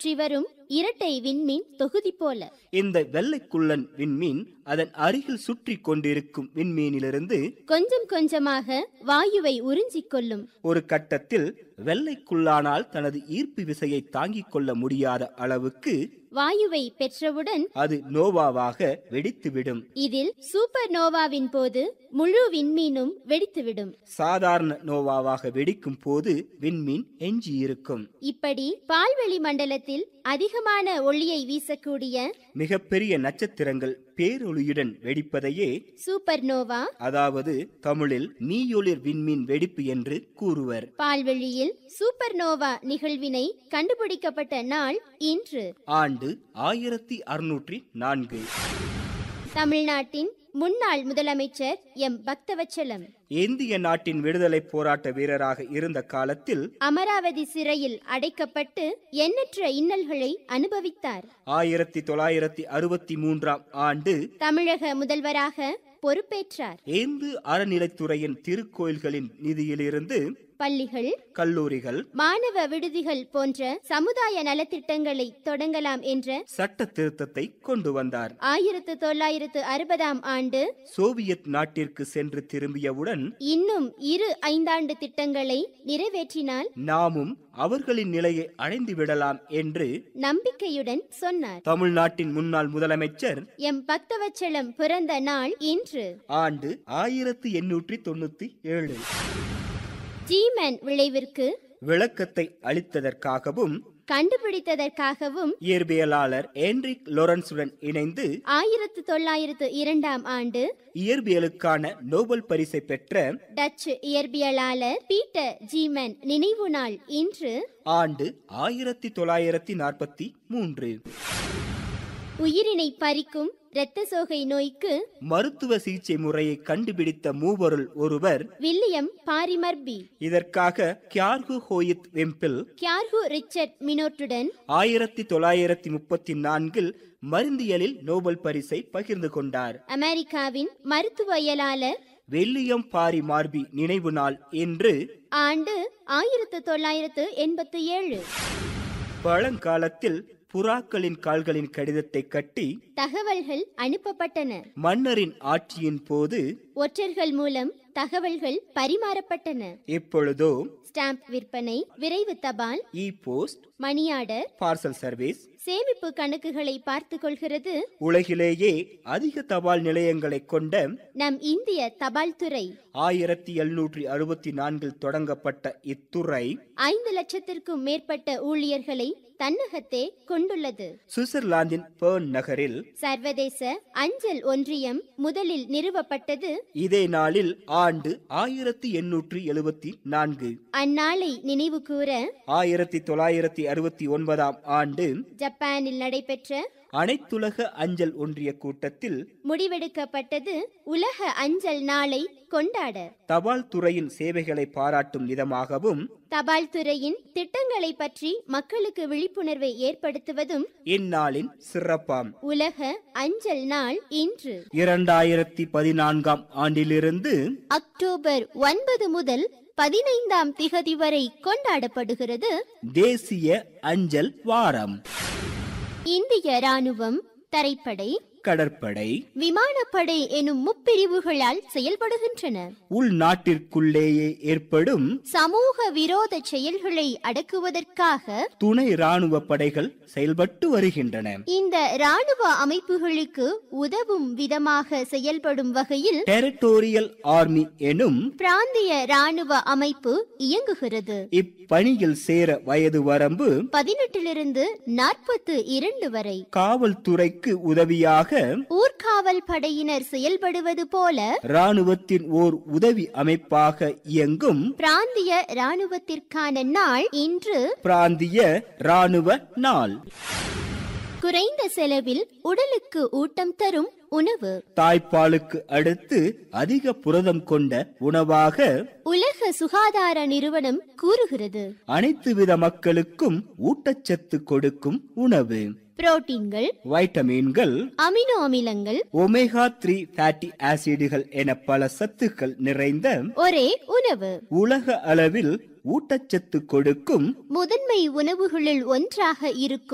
சுற்றி வரும் இரட்டை விண்மீன் தொகுதி போல இந்த வெள்ளைக்குள்ளன் விண்மீன் அதன் அருகில் சுற்றி கொண்டிருக்கும் விண்மீனிலிருந்து கொஞ்சம் கொஞ்சமாக வாயுவை உறிஞ்சிக் கொள்ளும் ஒரு கட்டத்தில் வெள்ளைக்குள்ளானால் தனது ஈர்ப்பு விசையை தாங்கிக் கொள்ள முடியாத அளவுக்கு வாயுவை பெற்றவுடன் அது நோவாவாக வெடித்துவிடும் இதில் சூப்பர் நோவாவின் போது முழு விண்மீனும் வெடித்துவிடும் சாதாரண நோவாவாக வெடிக்கும் போது விண்மீன் எஞ்சியிருக்கும் இப்படி பால்வெளி மண்டலத்தில் அதிகமான ஒளியை வீசக்கூடிய மிகப்பெரிய நட்சத்திரங்கள் பேரொளியுடன் வெடிப்பதையே சூப்பர் நோவா அதாவது தமிழில் மீயொளிர் விண்மீன் வெடிப்பு என்று கூறுவர் பால்வெளியில் சூப்பர் நோவா நிகழ்வினை கண்டுபிடிக்கப்பட்ட நாள் இன்று ஆண்டு ஆயிரத்தி அறுநூற்றி நான்கு தமிழ்நாட்டின் முன்னாள் முதலமைச்சர் எம் பக்தவச்சலம் இந்திய நாட்டின் விடுதலை போராட்ட வீரராக இருந்த காலத்தில் அமராவதி சிறையில் அடைக்கப்பட்டு எண்ணற்ற இன்னல்களை அனுபவித்தார் ஆயிரத்தி தொள்ளாயிரத்தி அறுபத்தி மூன்றாம் ஆண்டு தமிழக முதல்வராக பொறுப்பேற்றார் இந்து அறநிலைத்துறையின் திருக்கோயில்களின் நிதியிலிருந்து பள்ளிகள் கல்லூரிகள் மாணவ விடுதிகள் போன்ற சமுதாய நலத்திட்டங்களை தொடங்கலாம் என்ற சட்ட திருத்தத்தை கொண்டு வந்தார் ஆயிரத்து தொள்ளாயிரத்து அறுபதாம் ஆண்டு சோவியத் நாட்டிற்கு சென்று திரும்பியவுடன் இன்னும் இரு ஐந்தாண்டு திட்டங்களை நிறைவேற்றினால் நாமும் அவர்களின் நிலையை அடைந்து விடலாம் என்று நம்பிக்கையுடன் சொன்னார் தமிழ்நாட்டின் முன்னாள் முதலமைச்சர் எம் பக்தவச்சலம் பிறந்த நாள் இன்று ஆண்டு ஆயிரத்தி எண்ணூற்றி தொண்ணூத்தி ஏழு ஜீமன் விளைவிற்கு விளக்கத்தை அளித்ததற்காகவும் கண்டுபிடித்ததற்காகவும் இயற்பியலாளர் ஏன்ரிக் லொரன்ஸுடன் இணைந்து ஆயிரத்து தொள்ளாயிரத்து இரண்டாம் ஆண்டு இயற்பியலுக்கான நோபல் பரிசை பெற்ற டச்சு இயற்பியலாளர் பீட்டர் ஜீமன் நினைவு நாள் இன்று ஆண்டு ஆயிரத்தி தொள்ளாயிரத்தி நாற்பத்தி மூன்று உயிரினை பறிக்கும் இரத்த சோகை நோய்க்கு மருத்துவ சிகிச்சை முறையை கண்டுபிடித்த மூவருள் ஒருவர் வில்லியம் பாரிமர்பி இதற்காக கியார்கு ஹோயித் வெம்பில் கியார்ஹு ரிச்சர்ட் மினோட்டுடன் ஆயிரத்தி தொள்ளாயிரத்தி முப்பத்தி நான்கில் மருந்தியலில் நோபல் பரிசை பகிர்ந்து கொண்டார் அமெரிக்காவின் மருத்துவவியலாளர் வில்லியம் பாரி மார்பி நினைவு நாள் என்று ஆண்டு ஆயிரத்து தொள்ளாயிரத்து எண்பத்தி ஏழு பழங்காலத்தில் புறாக்களின் கால்களின் கடிதத்தை கட்டி தகவல்கள் அனுப்பப்பட்டன மன்னரின் ஆட்சியின் போது ஒற்றர்கள் மூலம் தகவல்கள் பரிமாறப்பட்டன இப்பொழுதோ ஸ்டாம்ப் விற்பனை விரைவு தபால் e post money order parcel service சேமிப்பு கணக்குகளை பார்த்து கொள்கிறது உலகிலேயே அதிக தபால் நிலையங்களை கொண்ட நம் இந்திய தபால் துறை ஆயிரத்தி எழுநூற்றி அறுபத்தி நான்கில் தொடங்கப்பட்ட இத்துறை ஐந்து லட்சத்திற்கும் மேற்பட்ட ஊழியர்களை தன்னகத்தே கொண்டுள்ளது சுவிட்சர்லாந்தின் பேர்ன் நகரில் சர்வதேச அஞ்சல் ஒன்றியம் முதலில் நிறுவப்பட்டது இதே நாளில் ஆண்டு ஆயிரத்தி எண்ணூற்றி எழுபத்தி நான்கு அந்நாளை நினைவு கூற ஆயிரத்தி தொள்ளாயிரத்தி அறுபத்தி ஒன்பதாம் ஆண்டு ஜப்பானில் நடைபெற்ற அனைத்துலக அஞ்சல் ஒன்றிய கூட்டத்தில் முடிவெடுக்கப்பட்டது உலக அஞ்சல் நாளை கொண்டாட தபால் துறையின் சேவைகளை பாராட்டும் விதமாகவும் தபால் துறையின் திட்டங்களை பற்றி மக்களுக்கு விழிப்புணர்வை ஏற்படுத்துவதும் இந்நாளின் சிறப்பாம் உலக அஞ்சல் நாள் இன்று இரண்டாயிரத்தி பதினான்காம் ஆண்டிலிருந்து அக்டோபர் ஒன்பது முதல் பதினைந்தாம் திகதி வரை கொண்டாடப்படுகிறது தேசிய அஞ்சல் வாரம் இந்திய ராணுவம் தரைப்படை கடற்படை விமானப்படை எனும் முப்பிரிவுகளால் செயல்படுகின்றன உள்நாட்டிற்குள்ளேயே ஏற்படும் சமூக விரோத செயல்களை அடக்குவதற்காக துணை ராணுவ படைகள் செயல்பட்டு வருகின்றன இந்த ராணுவ அமைப்புகளுக்கு உதவும் விதமாக செயல்படும் வகையில் டெரிட்டோரியல் ஆர்மி எனும் பிராந்திய ராணுவ அமைப்பு இயங்குகிறது இப்பணியில் சேர வயது வரம்பு பதினெட்டிலிருந்து நாற்பத்து இரண்டு வரை காவல்துறைக்கு உதவியாக ஊர்காவல் படையினர் செயல்படுவது போல ராணுவத்தின் ஓர் உதவி அமைப்பாக இயங்கும் பிராந்திய ராணுவத்திற்கான நாள் இன்று பிராந்திய ராணுவ நாள் குறைந்த செலவில் உடலுக்கு ஊட்டம் தரும் உணவு தாய்ப்பாலுக்கு அடுத்து அதிக புரதம் கொண்ட உணவாக உலக சுகாதார நிறுவனம் கூறுகிறது அனைத்து வித மக்களுக்கும் ஊட்டச்சத்து கொடுக்கும் உணவு புரோட்டீன்கள் வைட்டமின்கள் அமினோ அமிலங்கள் ஒமேகா த்ரீ ஃபேட்டி ஆசிடுகள் என பல சத்துக்கள் நிறைந்த ஒரே உணவு உலக அளவில் ஊட்டச்சத்து கொடுக்கும் முதன்மை உணவுகளில் ஒன்றாக இருக்கும்